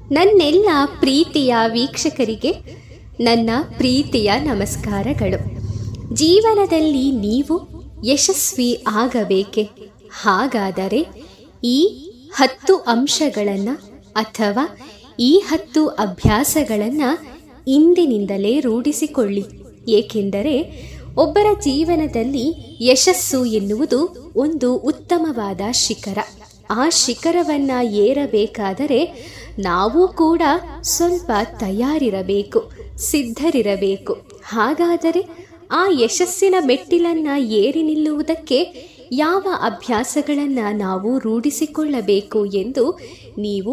ನನ್ನೆಲ್ಲ ಪ್ರೀತಿಯ ವೀಕ್ಷಕರಿಗೆ ನನ್ನ ಪ್ರೀತಿಯ ನಮಸ್ಕಾರಗಳು ಜೀವನದಲ್ಲಿ ನೀವು ಯಶಸ್ವಿ ಆಗಬೇಕೆ ಹಾಗಾದರೆ ಈ ಹತ್ತು ಅಂಶಗಳನ್ನು ಅಥವಾ ಈ ಹತ್ತು ಅಭ್ಯಾಸಗಳನ್ನು ಇಂದಿನಿಂದಲೇ ರೂಢಿಸಿಕೊಳ್ಳಿ ಏಕೆಂದರೆ ಒಬ್ಬರ ಜೀವನದಲ್ಲಿ ಯಶಸ್ಸು ಎನ್ನುವುದು ಒಂದು ಉತ್ತಮವಾದ ಶಿಖರ ಆ ಶಿಖರವನ್ನು ಏರಬೇಕಾದರೆ ನಾವು ಕೂಡ ಸ್ವಲ್ಪ ತಯಾರಿರಬೇಕು ಸಿದ್ಧರಿರಬೇಕು ಹಾಗಾದರೆ ಆ ಯಶಸ್ಸಿನ ಮೆಟ್ಟಿಲನ್ನು ಏರಿ ನಿಲ್ಲುವುದಕ್ಕೆ ಯಾವ ಅಭ್ಯಾಸಗಳನ್ನು ನಾವು ರೂಢಿಸಿಕೊಳ್ಳಬೇಕು ಎಂದು ನೀವು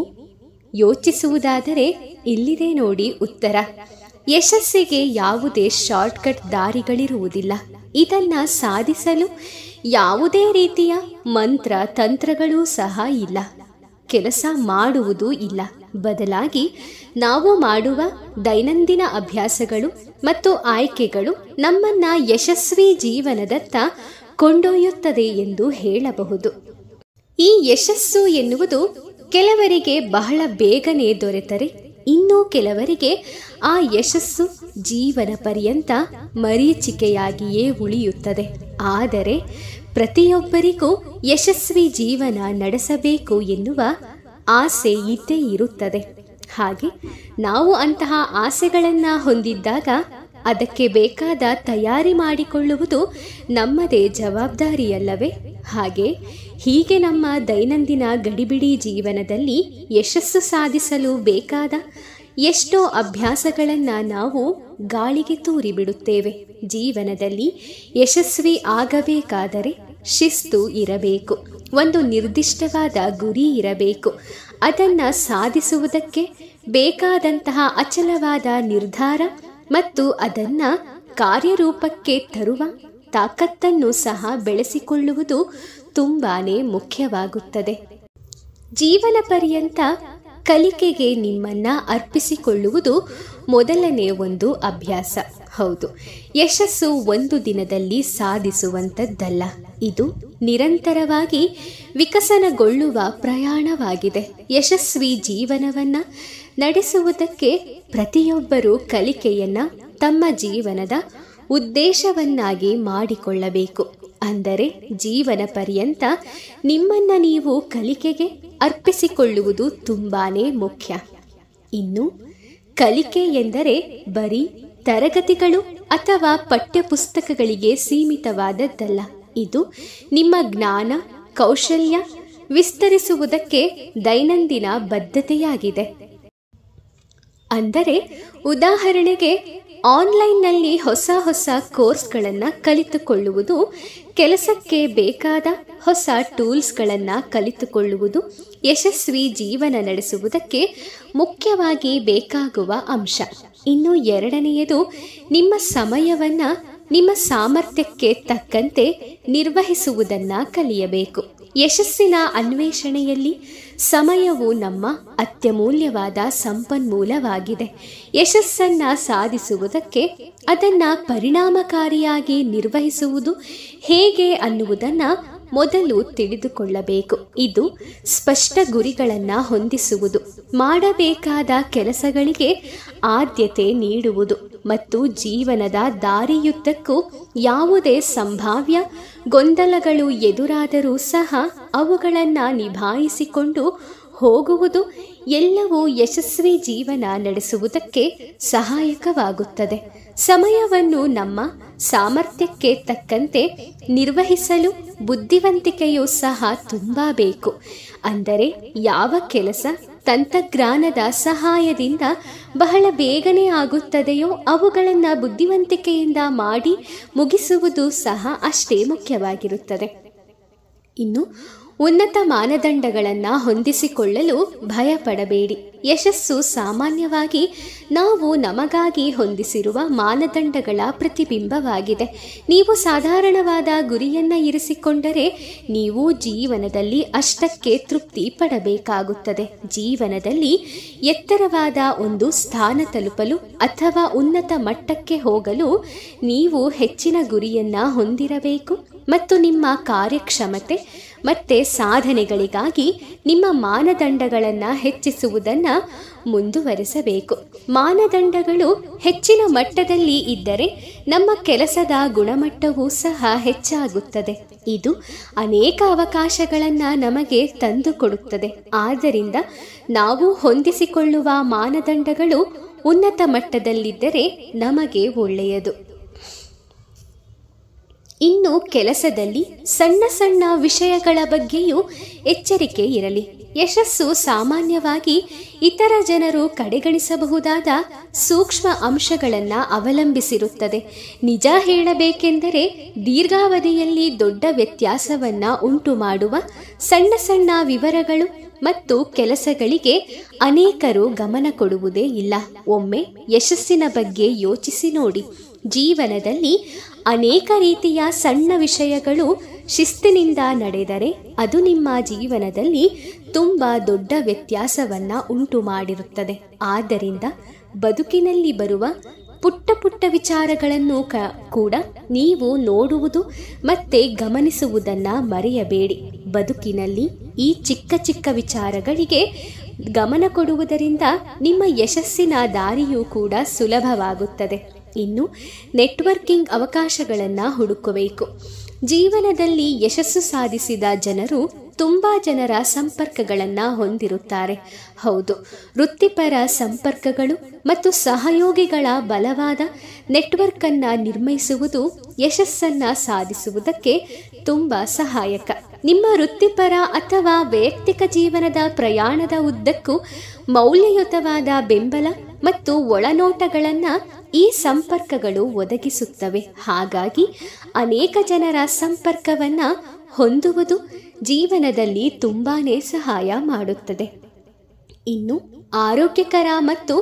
ಯೋಚಿಸುವುದಾದರೆ ಇಲ್ಲಿದೆ ನೋಡಿ ಉತ್ತರ ಯಶಸ್ಸಿಗೆ ಯಾವುದೇ ಶಾರ್ಟ್ಕಟ್ ದಾರಿಗಳಿರುವುದಿಲ್ಲ ಇದನ್ನ ಸಾಧಿಸಲು ಯಾವುದೇ ರೀತಿಯ ಮಂತ್ರ ತಂತ್ರಗಳೂ ಸಹ ಇಲ್ಲ ಕೆಲಸ ಮಾಡುವುದೂ ಇಲ್ಲ ಬದಲಾಗಿ ನಾವು ಮಾಡುವ ದೈನಂದಿನ ಅಭ್ಯಾಸಗಳು ಮತ್ತು ಆಯ್ಕೆಗಳು ನಮ್ಮನ್ನ ಯಶಸ್ವಿ ಜೀವನದತ್ತ ಕೊಂಡೊಯ್ಯುತ್ತದೆ ಎಂದು ಹೇಳಬಹುದು ಈ ಯಶಸ್ಸು ಎನ್ನುವುದು ಕೆಲವರಿಗೆ ಬಹಳ ಬೇಗನೆ ದೊರೆತರೆ ಇನ್ನೂ ಕೆಲವರಿಗೆ ಆ ಯಶಸ್ಸು ಜೀವನ ಪರ್ಯಂತ ಮರೀಚಿಕೆಯಾಗಿಯೇ ಉಳಿಯುತ್ತದೆ ಆದರೆ ಪ್ರತಿಯೊಬ್ಬರಿಗೂ ಯಶಸ್ವಿ ಜೀವನ ನಡೆಸಬೇಕು ಎನ್ನುವ ಆಸೆ ಇದ್ದೇ ಇರುತ್ತದೆ ಹಾಗೆ ನಾವು ಅಂತಹ ಆಸೆಗಳನ್ನು ಹೊಂದಿದ್ದಾಗ ಅದಕ್ಕೆ ಬೇಕಾದ ತಯಾರಿ ಮಾಡಿಕೊಳ್ಳುವುದು ನಮ್ಮದೇ ಜವಾಬ್ದಾರಿಯಲ್ಲವೇ ಹಾಗೆ ಹೀಗೆ ನಮ್ಮ ದೈನಂದಿನ ಗಡಿಬಿಡಿ ಜೀವನದಲ್ಲಿ ಯಶಸ್ಸು ಸಾಧಿಸಲು ಬೇಕಾದ ಎಷ್ಟೋ ಅಭ್ಯಾಸಗಳನ್ನು ನಾವು ಗಾಳಿಗೆ ತೂರಿಬಿಡುತ್ತೇವೆ ಜೀವನದಲ್ಲಿ ಯಶಸ್ವಿ ಆಗಬೇಕಾದರೆ ಶಿಸ್ತು ಇರಬೇಕು ಒಂದು ನಿರ್ದಿಷ್ಟವಾದ ಗುರಿ ಇರಬೇಕು ಅದನ್ನು ಸಾಧಿಸುವುದಕ್ಕೆ ಬೇಕಾದಂತಹ ಅಚಲವಾದ ನಿರ್ಧಾರ ಮತ್ತು ಅದನ್ನು ಕಾರ್ಯರೂಪಕ್ಕೆ ತರುವ ತಾಕತ್ತನ್ನು ಸಹ ಬೆಳೆಸಿಕೊಳ್ಳುವುದು ತುಂಬಾನೇ ಮುಖ್ಯವಾಗುತ್ತದೆ ಜೀವನ ಪರ್ಯಂತ ಕಲಿಕೆಗೆ ನಿಮ್ಮನ್ನ ಅರ್ಪಿಸಿಕೊಳ್ಳುವುದು ಮೊದಲನೇ ಒಂದು ಅಭ್ಯಾಸ ಹೌದು ಯಶಸ್ಸು ಒಂದು ದಿನದಲ್ಲಿ ಸಾಧಿಸುವಂಥದ್ದಲ್ಲ ಇದು ನಿರಂತರವಾಗಿ ವಿಕಸನಗೊಳ್ಳುವ ಪ್ರಯಾಣವಾಗಿದೆ ಯಶಸ್ವಿ ಜೀವನವನ್ನ ನಡೆಸುವುದಕ್ಕೆ ಪ್ರತಿಯೊಬ್ಬರೂ ಕಲಿಕೆಯನ್ನ ತಮ್ಮ ಜೀವನದ ಉದ್ದೇಶವನ್ನಾಗಿ ಮಾಡಿಕೊಳ್ಳಬೇಕು ಅಂದರೆ ಜೀವನ ಪರ್ಯಂತ ನಿಮ್ಮನ್ನ ನೀವು ಕಲಿಕೆಗೆ ಅರ್ಪಿಸಿಕೊಳ್ಳುವುದು ತುಂಬಾನೇ ಮುಖ್ಯ ಇನ್ನು ಕಲಿಕೆ ಎಂದರೆ ಬರೀ ತರಗತಿಗಳು ಅಥವಾ ಪಠ್ಯಪುಸ್ತಕಗಳಿಗೆ ಸೀಮಿತವಾದದ್ದಲ್ಲ ಇದು ನಿಮ್ಮ ಜ್ಞಾನ ಕೌಶಲ್ಯ ವಿಸ್ತರಿಸುವುದಕ್ಕೆ ದೈನಂದಿನ ಬದ್ಧತೆಯಾಗಿದೆ ಅಂದರೆ ಉದಾಹರಣೆಗೆ ಆನ್ಲೈನ್ನಲ್ಲಿ ಹೊಸ ಹೊಸ ಕೋರ್ಸ್ಗಳನ್ನು ಕಲಿತುಕೊಳ್ಳುವುದು ಕೆಲಸಕ್ಕೆ ಬೇಕಾದ ಹೊಸ ಟೂಲ್ಸ್ಗಳನ್ನು ಕಲಿತುಕೊಳ್ಳುವುದು ಯಶಸ್ವಿ ಜೀವನ ನಡೆಸುವುದಕ್ಕೆ ಮುಖ್ಯವಾಗಿ ಬೇಕಾಗುವ ಅಂಶ ಇನ್ನು ಎರಡನೆಯದು ನಿಮ್ಮ ಸಮಯವನ್ನು ನಿಮ್ಮ ಸಾಮರ್ಥ್ಯಕ್ಕೆ ತಕ್ಕಂತೆ ನಿರ್ವಹಿಸುವುದನ್ನು ಕಲಿಯಬೇಕು ಯಶಸ್ಸಿನ ಅನ್ವೇಷಣೆಯಲ್ಲಿ ಸಮಯವು ನಮ್ಮ ಅತ್ಯಮೂಲ್ಯವಾದ ಸಂಪನ್ಮೂಲವಾಗಿದೆ ಯಶಸ್ಸನ್ನ ಸಾಧಿಸುವುದಕ್ಕೆ ಅದನ್ನು ಪರಿಣಾಮಕಾರಿಯಾಗಿ ನಿರ್ವಹಿಸುವುದು ಹೇಗೆ ಅನ್ನುವುದನ್ನು ಮೊದಲು ತಿಳಿದುಕೊಳ್ಳಬೇಕು ಇದು ಸ್ಪಷ್ಟ ಗುರಿಗಳನ್ನು ಹೊಂದಿಸುವುದು ಮಾಡಬೇಕಾದ ಕೆಲಸಗಳಿಗೆ ಆದ್ಯತೆ ನೀಡುವುದು ಮತ್ತು ಜೀವನದ ದಾರಿಯುದ್ದಕ್ಕೂ ಯಾವುದೇ ಸಂಭಾವ್ಯ ಗೊಂದಲಗಳು ಎದುರಾದರೂ ಸಹ ಅವುಗಳನ್ನು ನಿಭಾಯಿಸಿಕೊಂಡು ಹೋಗುವುದು ಎಲ್ಲವೂ ಯಶಸ್ವಿ ಜೀವನ ನಡೆಸುವುದಕ್ಕೆ ಸಹಾಯಕವಾಗುತ್ತದೆ ಸಮಯವನ್ನು ನಮ್ಮ ಸಾಮರ್ಥ್ಯಕ್ಕೆ ತಕ್ಕಂತೆ ನಿರ್ವಹಿಸಲು ಬುದ್ಧಿವಂತಿಕೆಯೂ ಸಹ ತುಂಬ ಬೇಕು ಅಂದರೆ ಯಾವ ಕೆಲಸ ತಂತ್ರಜ್ಞಾನದ ಸಹಾಯದಿಂದ ಬಹಳ ಬೇಗನೆ ಆಗುತ್ತದೆಯೋ ಅವುಗಳನ್ನು ಬುದ್ಧಿವಂತಿಕೆಯಿಂದ ಮಾಡಿ ಮುಗಿಸುವುದು ಸಹ ಅಷ್ಟೇ ಮುಖ್ಯವಾಗಿರುತ್ತದೆ ಇನ್ನು ಉನ್ನತ ಮಾನದಂಡಗಳನ್ನು ಹೊಂದಿಸಿಕೊಳ್ಳಲು ಭಯಪಡಬೇಡಿ ಯಶಸ್ಸು ಸಾಮಾನ್ಯವಾಗಿ ನಾವು ನಮಗಾಗಿ ಹೊಂದಿಸಿರುವ ಮಾನದಂಡಗಳ ಪ್ರತಿಬಿಂಬವಾಗಿದೆ ನೀವು ಸಾಧಾರಣವಾದ ಗುರಿಯನ್ನು ಇರಿಸಿಕೊಂಡರೆ ನೀವು ಜೀವನದಲ್ಲಿ ಅಷ್ಟಕ್ಕೆ ತೃಪ್ತಿ ಪಡಬೇಕಾಗುತ್ತದೆ ಜೀವನದಲ್ಲಿ ಎತ್ತರವಾದ ಒಂದು ಸ್ಥಾನ ತಲುಪಲು ಅಥವಾ ಉನ್ನತ ಮಟ್ಟಕ್ಕೆ ಹೋಗಲು ನೀವು ಹೆಚ್ಚಿನ ಗುರಿಯನ್ನ ಹೊಂದಿರಬೇಕು ಮತ್ತು ನಿಮ್ಮ ಕಾರ್ಯಕ್ಷಮತೆ ಮತ್ತೆ ಸಾಧನೆಗಳಿಗಾಗಿ ನಿಮ್ಮ ಮಾನದಂಡಗಳನ್ನು ಹೆಚ್ಚಿಸುವುದನ್ನು ಮುಂದುವರಿಸಬೇಕು ಮಾನದಂಡಗಳು ಹೆಚ್ಚಿನ ಮಟ್ಟದಲ್ಲಿ ಇದ್ದರೆ ನಮ್ಮ ಕೆಲಸದ ಗುಣಮಟ್ಟವೂ ಸಹ ಹೆಚ್ಚಾಗುತ್ತದೆ ಇದು ಅನೇಕ ಅವಕಾಶಗಳನ್ನು ನಮಗೆ ತಂದುಕೊಡುತ್ತದೆ ಆದ್ದರಿಂದ ನಾವು ಹೊಂದಿಸಿಕೊಳ್ಳುವ ಮಾನದಂಡಗಳು ಉನ್ನತ ಮಟ್ಟದಲ್ಲಿದ್ದರೆ ನಮಗೆ ಒಳ್ಳೆಯದು ಇನ್ನು ಕೆಲಸದಲ್ಲಿ ಸಣ್ಣ ಸಣ್ಣ ವಿಷಯಗಳ ಬಗ್ಗೆಯೂ ಎಚ್ಚರಿಕೆ ಇರಲಿ ಯಶಸ್ಸು ಸಾಮಾನ್ಯವಾಗಿ ಇತರ ಜನರು ಕಡೆಗಣಿಸಬಹುದಾದ ಸೂಕ್ಷ್ಮ ಅಂಶಗಳನ್ನು ಅವಲಂಬಿಸಿರುತ್ತದೆ ನಿಜ ಹೇಳಬೇಕೆಂದರೆ ದೀರ್ಘಾವಧಿಯಲ್ಲಿ ದೊಡ್ಡ ವ್ಯತ್ಯಾಸವನ್ನು ಉಂಟು ಮಾಡುವ ಸಣ್ಣ ಸಣ್ಣ ವಿವರಗಳು ಮತ್ತು ಕೆಲಸಗಳಿಗೆ ಅನೇಕರು ಗಮನ ಕೊಡುವುದೇ ಇಲ್ಲ ಒಮ್ಮೆ ಯಶಸ್ಸಿನ ಬಗ್ಗೆ ಯೋಚಿಸಿ ನೋಡಿ ಜೀವನದಲ್ಲಿ ಅನೇಕ ರೀತಿಯ ಸಣ್ಣ ವಿಷಯಗಳು ಶಿಸ್ತಿನಿಂದ ನಡೆದರೆ ಅದು ನಿಮ್ಮ ಜೀವನದಲ್ಲಿ ತುಂಬ ದೊಡ್ಡ ವ್ಯತ್ಯಾಸವನ್ನ ಉಂಟು ಮಾಡಿರುತ್ತದೆ ಆದ್ದರಿಂದ ಬದುಕಿನಲ್ಲಿ ಬರುವ ಪುಟ್ಟ ಪುಟ್ಟ ವಿಚಾರಗಳನ್ನು ಕ ಕೂಡ ನೀವು ನೋಡುವುದು ಮತ್ತೆ ಗಮನಿಸುವುದನ್ನು ಮರೆಯಬೇಡಿ ಬದುಕಿನಲ್ಲಿ ಈ ಚಿಕ್ಕ ಚಿಕ್ಕ ವಿಚಾರಗಳಿಗೆ ಗಮನ ಕೊಡುವುದರಿಂದ ನಿಮ್ಮ ಯಶಸ್ಸಿನ ದಾರಿಯೂ ಕೂಡ ಸುಲಭವಾಗುತ್ತದೆ ಇನ್ನು ನೆಟ್ವರ್ಕಿಂಗ್ ಅವಕಾಶಗಳನ್ನು ಹುಡುಕಬೇಕು ಜೀವನದಲ್ಲಿ ಯಶಸ್ಸು ಸಾಧಿಸಿದ ಜನರು ತುಂಬ ಜನರ ಸಂಪರ್ಕಗಳನ್ನು ಹೊಂದಿರುತ್ತಾರೆ ಹೌದು ವೃತ್ತಿಪರ ಸಂಪರ್ಕಗಳು ಮತ್ತು ಸಹಯೋಗಿಗಳ ಬಲವಾದ ನೆಟ್ವರ್ಕನ್ನು ನಿರ್ಮಿಸುವುದು ಯಶಸ್ಸನ್ನು ಸಾಧಿಸುವುದಕ್ಕೆ ತುಂಬ ಸಹಾಯಕ ನಿಮ್ಮ ವೃತ್ತಿಪರ ಅಥವಾ ವೈಯಕ್ತಿಕ ಜೀವನದ ಪ್ರಯಾಣದ ಉದ್ದಕ್ಕೂ ಮೌಲ್ಯಯುತವಾದ ಬೆಂಬಲ ಮತ್ತು ಒಳನೋಟಗಳನ್ನು ಈ ಸಂಪರ್ಕಗಳು ಒದಗಿಸುತ್ತವೆ ಹಾಗಾಗಿ ಅನೇಕ ಜನರ ಸಂಪರ್ಕವನ್ನು ಹೊಂದುವುದು ಜೀವನದಲ್ಲಿ ತುಂಬಾ ಸಹಾಯ ಮಾಡುತ್ತದೆ ಇನ್ನು ಆರೋಗ್ಯಕರ ಮತ್ತು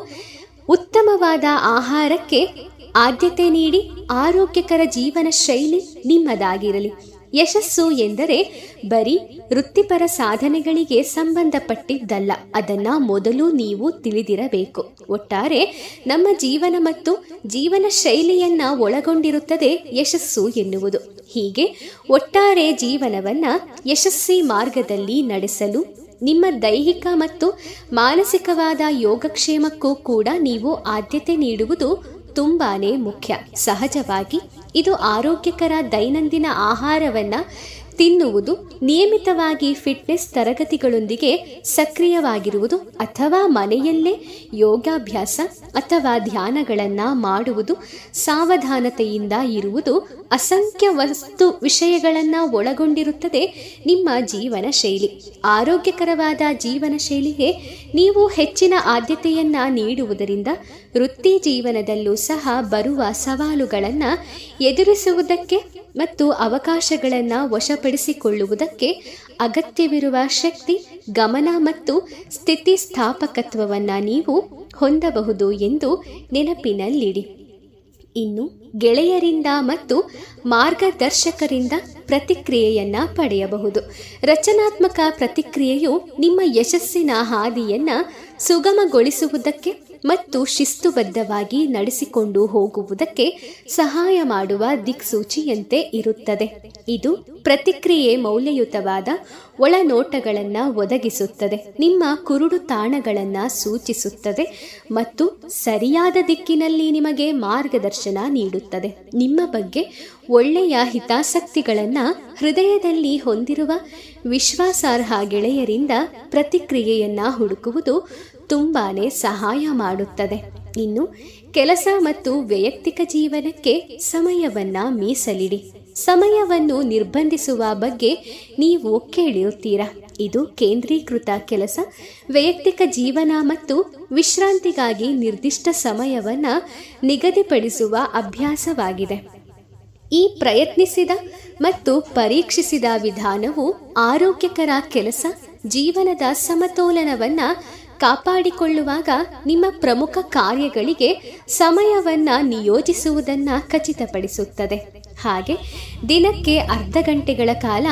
ಉತ್ತಮವಾದ ಆಹಾರಕ್ಕೆ ಆದ್ಯತೆ ನೀಡಿ ಆರೋಗ್ಯಕರ ಜೀವನ ಶೈಲಿ ನಿಮ್ಮದಾಗಿರಲಿ ಯಶಸ್ಸು ಎಂದರೆ ಬರೀ ವೃತ್ತಿಪರ ಸಾಧನೆಗಳಿಗೆ ಸಂಬಂಧಪಟ್ಟಿದ್ದಲ್ಲ ಅದನ್ನ ಮೊದಲು ನೀವು ತಿಳಿದಿರಬೇಕು ಒಟ್ಟಾರೆ ನಮ್ಮ ಜೀವನ ಮತ್ತು ಜೀವನ ಶೈಲಿಯನ್ನ ಒಳಗೊಂಡಿರುತ್ತದೆ ಯಶಸ್ಸು ಎನ್ನುವುದು ಹೀಗೆ ಒಟ್ಟಾರೆ ಜೀವನವನ್ನ ಯಶಸ್ವಿ ಮಾರ್ಗದಲ್ಲಿ ನಡೆಸಲು ನಿಮ್ಮ ದೈಹಿಕ ಮತ್ತು ಮಾನಸಿಕವಾದ ಯೋಗಕ್ಷೇಮಕ್ಕೂ ಕೂಡ ನೀವು ಆದ್ಯತೆ ನೀಡುವುದು ತುಂಬಾನೇ ಮುಖ್ಯ ಸಹಜವಾಗಿ ಇದು ಆರೋಗ್ಯಕರ ದೈನಂದಿನ ಆಹಾರವನ್ನು ತಿನ್ನುವುದು ನಿಯಮಿತವಾಗಿ ಫಿಟ್ನೆಸ್ ತರಗತಿಗಳೊಂದಿಗೆ ಸಕ್ರಿಯವಾಗಿರುವುದು ಅಥವಾ ಮನೆಯಲ್ಲೇ ಯೋಗಾಭ್ಯಾಸ ಅಥವಾ ಧ್ಯಾನಗಳನ್ನು ಮಾಡುವುದು ಸಾವಧಾನತೆಯಿಂದ ಇರುವುದು ಅಸಂಖ್ಯ ವಸ್ತು ವಿಷಯಗಳನ್ನು ಒಳಗೊಂಡಿರುತ್ತದೆ ನಿಮ್ಮ ಜೀವನ ಶೈಲಿ ಆರೋಗ್ಯಕರವಾದ ಜೀವನ ಶೈಲಿಗೆ ನೀವು ಹೆಚ್ಚಿನ ಆದ್ಯತೆಯನ್ನ ನೀಡುವುದರಿಂದ ವೃತ್ತಿ ಜೀವನದಲ್ಲೂ ಸಹ ಬರುವ ಸವಾಲುಗಳನ್ನು ಎದುರಿಸುವುದಕ್ಕೆ ಮತ್ತು ಅವಕಾಶಗಳನ್ನು ವಶಪಡಿಸಿಕೊಳ್ಳುವುದಕ್ಕೆ ಅಗತ್ಯವಿರುವ ಶಕ್ತಿ ಗಮನ ಮತ್ತು ಸ್ಥಿತಿಸ್ಥಾಪಕತ್ವವನ್ನು ನೀವು ಹೊಂದಬಹುದು ಎಂದು ನೆನಪಿನಲ್ಲಿಡಿ ಇನ್ನು ಗೆಳೆಯರಿಂದ ಮತ್ತು ಮಾರ್ಗದರ್ಶಕರಿಂದ ಪ್ರತಿಕ್ರಿಯೆಯನ್ನ ಪಡೆಯಬಹುದು ರಚನಾತ್ಮಕ ಪ್ರತಿಕ್ರಿಯೆಯು ನಿಮ್ಮ ಯಶಸ್ಸಿನ ಹಾದಿಯನ್ನ ಸುಗಮಗೊಳಿಸುವುದಕ್ಕೆ ಮತ್ತು ಶಿಸ್ತುಬದ್ಧವಾಗಿ ನಡೆಸಿಕೊಂಡು ಹೋಗುವುದಕ್ಕೆ ಸಹಾಯ ಮಾಡುವ ದಿಕ್ಸೂಚಿಯಂತೆ ಇರುತ್ತದೆ ಇದು ಪ್ರತಿಕ್ರಿಯೆ ಮೌಲ್ಯಯುತವಾದ ಒಳನೋಟಗಳನ್ನು ಒದಗಿಸುತ್ತದೆ ನಿಮ್ಮ ಕುರುಡು ತಾಣಗಳನ್ನು ಸೂಚಿಸುತ್ತದೆ ಮತ್ತು ಸರಿಯಾದ ದಿಕ್ಕಿನಲ್ಲಿ ನಿಮಗೆ ಮಾರ್ಗದರ್ಶನ ನೀಡುತ್ತದೆ ನಿಮ್ಮ ಬಗ್ಗೆ ಒಳ್ಳೆಯ ಹಿತಾಸಕ್ತಿಗಳನ್ನು ಹೃದಯದಲ್ಲಿ ಹೊಂದಿರುವ ವಿಶ್ವಾಸಾರ್ಹ ಗೆಳೆಯರಿಂದ ಪ್ರತಿಕ್ರಿಯೆಯನ್ನ ಹುಡುಕುವುದು ತುಂಬಾನೇ ಸಹಾಯ ಮಾಡುತ್ತದೆ ಇನ್ನು ಕೆಲಸ ಮತ್ತು ವೈಯಕ್ತಿಕ ಜೀವನಕ್ಕೆ ಸಮಯವನ್ನ ಮೀಸಲಿಡಿ ಸಮಯವನ್ನು ನಿರ್ಬಂಧಿಸುವ ಬಗ್ಗೆ ನೀವು ಕೇಳಿರುತ್ತೀರಾ ಇದು ಕೇಂದ್ರೀಕೃತ ಕೆಲಸ ವೈಯಕ್ತಿಕ ಜೀವನ ಮತ್ತು ವಿಶ್ರಾಂತಿಗಾಗಿ ನಿರ್ದಿಷ್ಟ ಸಮಯವನ್ನ ನಿಗದಿಪಡಿಸುವ ಅಭ್ಯಾಸವಾಗಿದೆ ಈ ಪ್ರಯತ್ನಿಸಿದ ಮತ್ತು ಪರೀಕ್ಷಿಸಿದ ವಿಧಾನವು ಆರೋಗ್ಯಕರ ಕೆಲಸ ಜೀವನದ ಸಮತೋಲನವನ್ನ ಕಾಪಾಡಿಕೊಳ್ಳುವಾಗ ನಿಮ್ಮ ಪ್ರಮುಖ ಕಾರ್ಯಗಳಿಗೆ ಸಮಯವನ್ನ ನಿಯೋಜಿಸುವುದನ್ನ ಖಚಿತಪಡಿಸುತ್ತದೆ ಹಾಗೆ ದಿನಕ್ಕೆ ಅರ್ಧ ಗಂಟೆಗಳ ಕಾಲ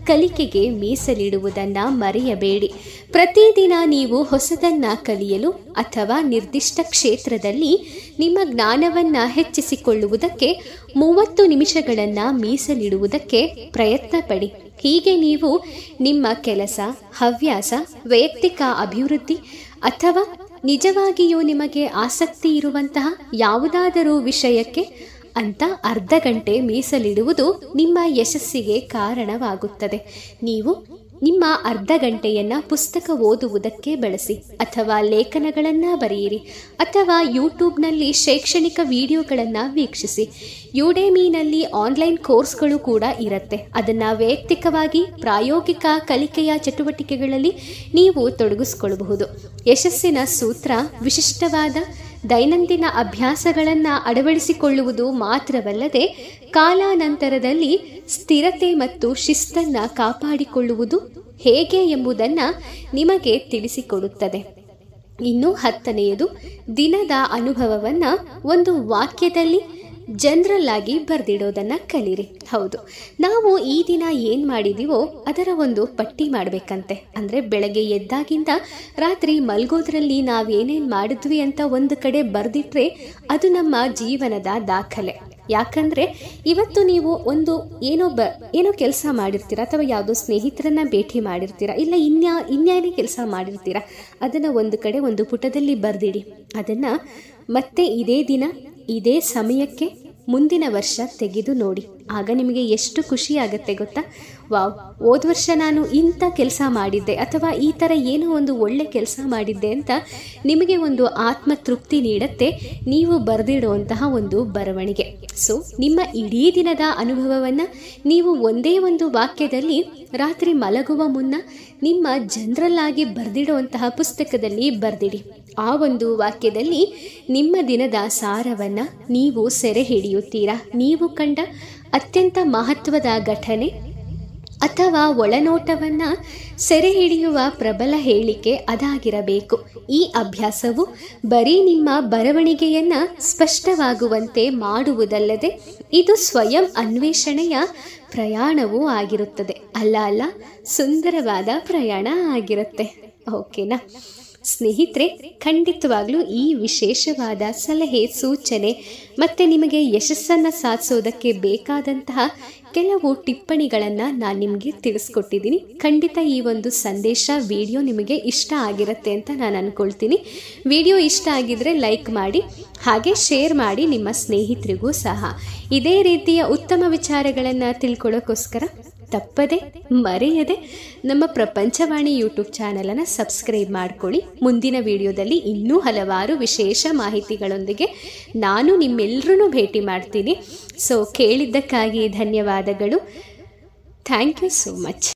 ಕಲಿಕೆಗೆ ಮೀಸಲಿಡುವುದನ್ನ ಮರೆಯಬೇಡಿ ಪ್ರತಿದಿನ ನೀವು ಹೊಸದನ್ನ ಕಲಿಯಲು ಅಥವಾ ನಿರ್ದಿಷ್ಟ ಕ್ಷೇತ್ರದಲ್ಲಿ ನಿಮ್ಮ ಜ್ಞಾನವನ್ನ ಹೆಚ್ಚಿಸಿಕೊಳ್ಳುವುದಕ್ಕೆ ಮೂವತ್ತು ನಿಮಿಷಗಳನ್ನ ಮೀಸಲಿಡುವುದಕ್ಕೆ ಪ್ರಯತ್ನ ಪಡಿ ಹೀಗೆ ನೀವು ನಿಮ್ಮ ಕೆಲಸ ಹವ್ಯಾಸ ವೈಯಕ್ತಿಕ ಅಭಿವೃದ್ಧಿ ಅಥವಾ ನಿಜವಾಗಿಯೂ ನಿಮಗೆ ಆಸಕ್ತಿ ಇರುವಂತಹ ಯಾವುದಾದರೂ ವಿಷಯಕ್ಕೆ ಅಂತ ಅರ್ಧ ಗಂಟೆ ಮೀಸಲಿಡುವುದು ನಿಮ್ಮ ಯಶಸ್ಸಿಗೆ ಕಾರಣವಾಗುತ್ತದೆ ನೀವು ನಿಮ್ಮ ಅರ್ಧ ಗಂಟೆಯನ್ನು ಪುಸ್ತಕ ಓದುವುದಕ್ಕೆ ಬಳಸಿ ಅಥವಾ ಲೇಖನಗಳನ್ನು ಬರೆಯಿರಿ ಅಥವಾ ಯೂಟ್ಯೂಬ್ನಲ್ಲಿ ಶೈಕ್ಷಣಿಕ ವಿಡಿಯೋಗಳನ್ನು ವೀಕ್ಷಿಸಿ ಯುಡೇಮಿನಲ್ಲಿ ಆನ್ಲೈನ್ ಕೋರ್ಸ್ಗಳು ಕೂಡ ಇರುತ್ತೆ ಅದನ್ನು ವೈಯಕ್ತಿಕವಾಗಿ ಪ್ರಾಯೋಗಿಕ ಕಲಿಕೆಯ ಚಟುವಟಿಕೆಗಳಲ್ಲಿ ನೀವು ತೊಡಗಿಸ್ಕೊಳ್ಬಹುದು ಯಶಸ್ಸಿನ ಸೂತ್ರ ವಿಶಿಷ್ಟವಾದ ದೈನಂದಿನ ಅಭ್ಯಾಸಗಳನ್ನು ಅಳವಡಿಸಿಕೊಳ್ಳುವುದು ಮಾತ್ರವಲ್ಲದೆ ಕಾಲಾನಂತರದಲ್ಲಿ ಸ್ಥಿರತೆ ಮತ್ತು ಶಿಸ್ತನ್ನು ಕಾಪಾಡಿಕೊಳ್ಳುವುದು ಹೇಗೆ ಎಂಬುದನ್ನು ನಿಮಗೆ ತಿಳಿಸಿಕೊಡುತ್ತದೆ ಇನ್ನು ಹತ್ತನೆಯದು ದಿನದ ಅನುಭವವನ್ನು ಒಂದು ವಾಕ್ಯದಲ್ಲಿ ಜನರಲ್ ಆಗಿ ಬರೆದಿಡೋದನ್ನು ಕಲೀರಿ ಹೌದು ನಾವು ಈ ದಿನ ಏನು ಮಾಡಿದೀವೋ ಅದರ ಒಂದು ಪಟ್ಟಿ ಮಾಡಬೇಕಂತೆ ಅಂದರೆ ಬೆಳಗ್ಗೆ ಎದ್ದಾಗಿಂದ ರಾತ್ರಿ ಮಲ್ಗೋದ್ರಲ್ಲಿ ನಾವೇನೇನು ಮಾಡಿದ್ವಿ ಅಂತ ಒಂದು ಕಡೆ ಬರೆದಿಟ್ರೆ ಅದು ನಮ್ಮ ಜೀವನದ ದಾಖಲೆ ಯಾಕಂದರೆ ಇವತ್ತು ನೀವು ಒಂದು ಏನೋ ಬ ಏನೋ ಕೆಲಸ ಮಾಡಿರ್ತೀರ ಅಥವಾ ಯಾವುದೋ ಸ್ನೇಹಿತರನ್ನ ಭೇಟಿ ಮಾಡಿರ್ತೀರ ಇಲ್ಲ ಇನ್ಯಾ ಇನ್ಯಾನೇ ಕೆಲಸ ಮಾಡಿರ್ತೀರ ಅದನ್ನು ಒಂದು ಕಡೆ ಒಂದು ಪುಟದಲ್ಲಿ ಬರೆದಿಡಿ ಅದನ್ನು ಮತ್ತೆ ಇದೇ ದಿನ ಇದೇ ಸಮಯಕ್ಕೆ ಮುಂದಿನ ವರ್ಷ ತೆಗೆದು ನೋಡಿ ಆಗ ನಿಮಗೆ ಎಷ್ಟು ಖುಷಿ ಆಗುತ್ತೆ ಗೊತ್ತಾ ವಾವ್ ಹೋದ ವರ್ಷ ನಾನು ಇಂಥ ಕೆಲಸ ಮಾಡಿದ್ದೆ ಅಥವಾ ಈ ಥರ ಏನೋ ಒಂದು ಒಳ್ಳೆ ಕೆಲಸ ಮಾಡಿದ್ದೆ ಅಂತ ನಿಮಗೆ ಒಂದು ಆತ್ಮತೃಪ್ತಿ ನೀಡುತ್ತೆ ನೀವು ಬರೆದಿಡುವಂತಹ ಒಂದು ಬರವಣಿಗೆ ಸೊ ನಿಮ್ಮ ಇಡೀ ದಿನದ ಅನುಭವವನ್ನು ನೀವು ಒಂದೇ ಒಂದು ವಾಕ್ಯದಲ್ಲಿ ರಾತ್ರಿ ಮಲಗುವ ಮುನ್ನ ನಿಮ್ಮ ಜನರಲ್ ಆಗಿ ಬರೆದಿಡುವಂತಹ ಪುಸ್ತಕದಲ್ಲಿ ಬರೆದಿಡಿ ಆ ಒಂದು ವಾಕ್ಯದಲ್ಲಿ ನಿಮ್ಮ ದಿನದ ಸಾರವನ್ನು ನೀವು ಸೆರೆ ಹಿಡಿಯುತ್ತೀರಾ ನೀವು ಕಂಡ ಅತ್ಯಂತ ಮಹತ್ವದ ಘಟನೆ ಅಥವಾ ಒಳನೋಟವನ್ನು ಸೆರೆ ಹಿಡಿಯುವ ಪ್ರಬಲ ಹೇಳಿಕೆ ಅದಾಗಿರಬೇಕು ಈ ಅಭ್ಯಾಸವು ಬರೀ ನಿಮ್ಮ ಬರವಣಿಗೆಯನ್ನು ಸ್ಪಷ್ಟವಾಗುವಂತೆ ಮಾಡುವುದಲ್ಲದೆ ಇದು ಸ್ವಯಂ ಅನ್ವೇಷಣೆಯ ಪ್ರಯಾಣವೂ ಆಗಿರುತ್ತದೆ ಅಲ್ಲ ಅಲ್ಲ ಸುಂದರವಾದ ಪ್ರಯಾಣ ಆಗಿರುತ್ತೆ ಓಕೆನಾ ಸ್ನೇಹಿತರೆ ಖಂಡಿತವಾಗ್ಲೂ ಈ ವಿಶೇಷವಾದ ಸಲಹೆ ಸೂಚನೆ ಮತ್ತು ನಿಮಗೆ ಯಶಸ್ಸನ್ನು ಸಾಧಿಸೋದಕ್ಕೆ ಬೇಕಾದಂತಹ ಕೆಲವು ಟಿಪ್ಪಣಿಗಳನ್ನು ನಾನು ನಿಮಗೆ ತಿಳಿಸ್ಕೊಟ್ಟಿದ್ದೀನಿ ಖಂಡಿತ ಈ ಒಂದು ಸಂದೇಶ ವಿಡಿಯೋ ನಿಮಗೆ ಇಷ್ಟ ಆಗಿರುತ್ತೆ ಅಂತ ನಾನು ಅಂದ್ಕೊಳ್ತೀನಿ ವಿಡಿಯೋ ಇಷ್ಟ ಆಗಿದ್ರೆ ಲೈಕ್ ಮಾಡಿ ಹಾಗೆ ಶೇರ್ ಮಾಡಿ ನಿಮ್ಮ ಸ್ನೇಹಿತರಿಗೂ ಸಹ ಇದೇ ರೀತಿಯ ಉತ್ತಮ ವಿಚಾರಗಳನ್ನು ತಿಳ್ಕೊಳ್ಳೋಕ್ಕೋಸ್ಕರ ತಪ್ಪದೆ ಮರೆಯದೆ ನಮ್ಮ ಪ್ರಪಂಚವಾಣಿ ಯೂಟ್ಯೂಬ್ ಚಾನಲನ್ನು ಸಬ್ಸ್ಕ್ರೈಬ್ ಮಾಡ್ಕೊಳ್ಳಿ ಮುಂದಿನ ವಿಡಿಯೋದಲ್ಲಿ ಇನ್ನೂ ಹಲವಾರು ವಿಶೇಷ ಮಾಹಿತಿಗಳೊಂದಿಗೆ ನಾನು ನಿಮ್ಮೆಲ್ಲರೂ ಭೇಟಿ ಮಾಡ್ತೀನಿ ಸೊ ಕೇಳಿದ್ದಕ್ಕಾಗಿ ಧನ್ಯವಾದಗಳು ಥ್ಯಾಂಕ್ ಯು ಸೋ ಮಚ್